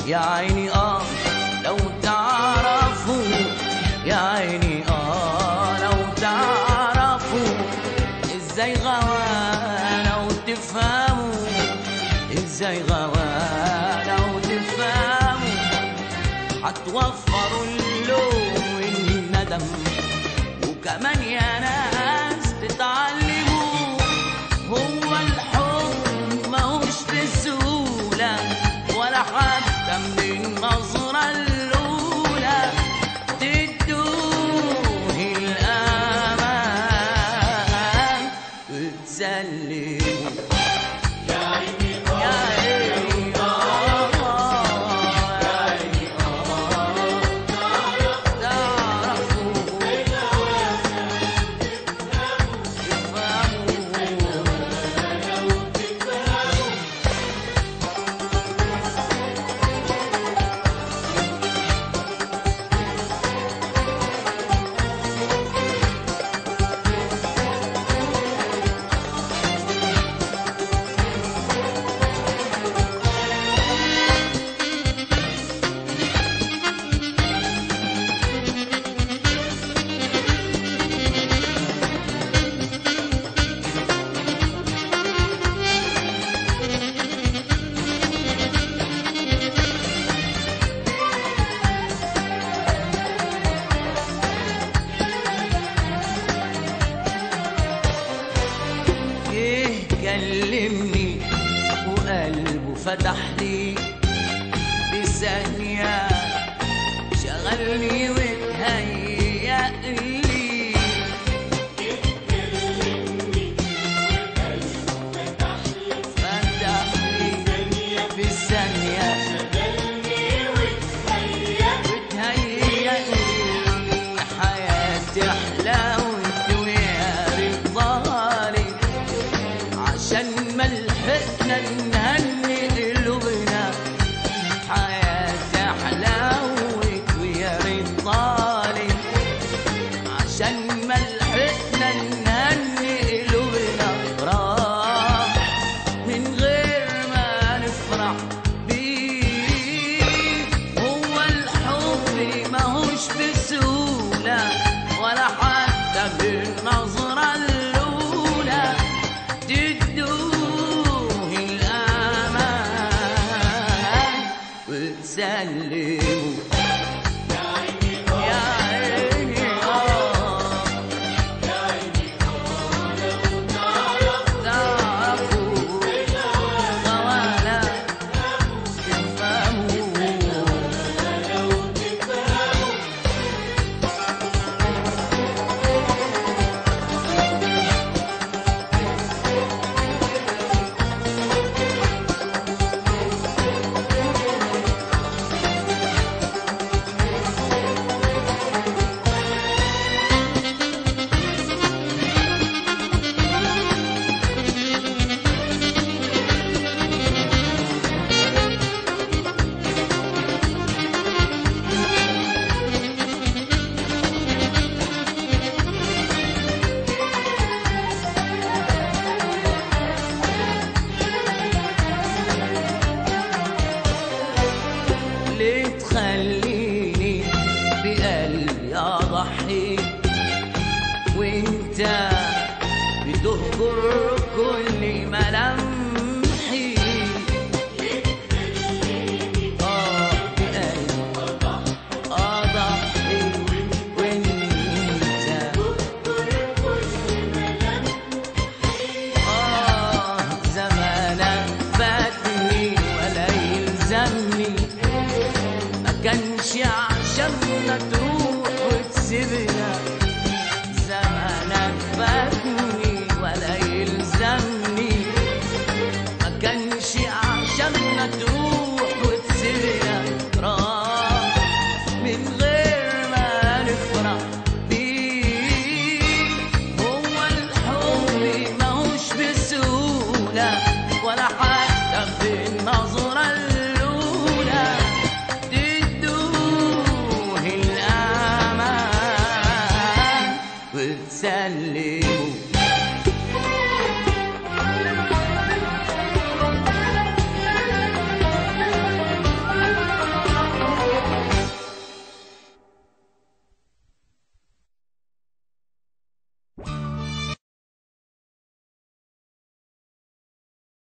يا عيني اه لو تعرفوا يا عيني اه لو تعرفوا ازاي غوانا وتفهموا ازاي غوانا وتفهموا هتوفروا اللوم والندم وكمان يا ناس تتعلموا هو الحب ماهوش بسهولة ولا حتى من النظرة الأولى تدوه الأمان وتسلموا يا عيني يا عيني آه يا عيني آه تعرفوا تفهموا جه كلمني وقلبه فتح لي بثانية شغلني وتهيأ لي فتح لي بثانية وتهيأ لي حياتي أحلى وانت ويا رضالي عشان ما لحقنا نهني قلوبنا حياتي حلاوة ويا رضالي عشان ما لحقنا نهني قلوبنا راح من غير ما نفرح بيه هو الحب ماهوش بسهولة ولا حتى بالنظرة الأولى تدوه الأمان وتسلموا يا عيني آه تعرفوا غوانا تفهموا ليه تخليني بقلبي اضحي وانت بتهجر كل ملامح